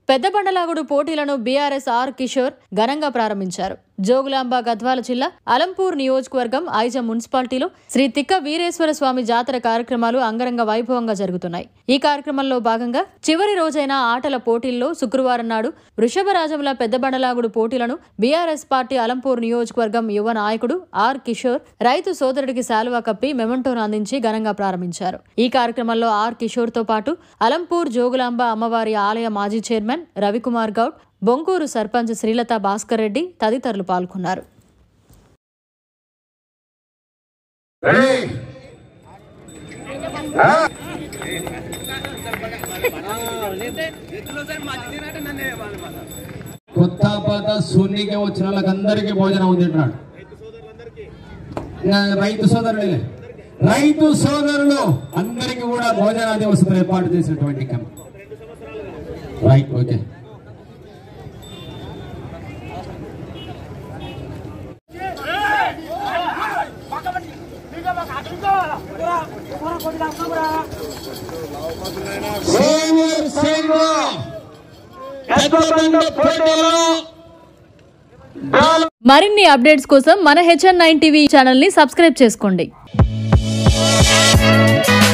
పెద్ద బండలాగుడు పోటీలను BRS are Kishore ఘనంగా ప్రారంభించారు జోగులాంబ గద్వాల జిల్లా అలంపూర్ నియోజకవర్గం ఐజ మున్సిపాలిటీలో శ్రీ తిక్క వీరేశ్వర స్వామి జాతర కార్యక్రమాలు అంగరంగ వైభవంగా జరుగుతున్నాయి ఈ కార్యక్రమంలో భాగంగా చివరి రోజైన ఆటల పోటీల్లో శుక్రవారం నాడు వృషభరాజంల పెద్ద బండలాగుడు పోటీలను బీఆర్ఎస్ పార్టీ అలంపూర్ నియోజకవర్గం యువ నాయకుడు ఆర్ కిషోర్ రైతు సోదరుడికి శాలువా కప్పి మెమంటోను అందించి ఘనంగా ప్రారంభించారు ఈ కార్యక్రమంలో ఆర్ కిషోర్ తో పాటు అలంపూర్ జోగులాంబ అమ్మవారి ఆలయ మాజీ చైర్మన్ రవికుమార్ గౌడ్ బొంకూరు సర్పంచ్ శ్రీలత భాస్కర్ రెడ్డి తదితరులు పాల్గొన్నారు Ready? Ah! కొత్త పాత శూన్యకే వచ్చిన వాళ్ళకందరికీ భోజనం తింటున్నాడు ఇంకా రైతు సోదరులే రైతు సోదరులు అందరికీ కూడా భోజనాది వసతులు ఏర్పాటు చేసినటువంటి committee right okay senior senior Peddabanda పోటీలో మరిన్ని అప్డేట్స్ కోసం మన హెచ్ఎన్ నైన్ టీవీ ఛానల్ ని సబ్స్క్రైబ్ చేసుకోండి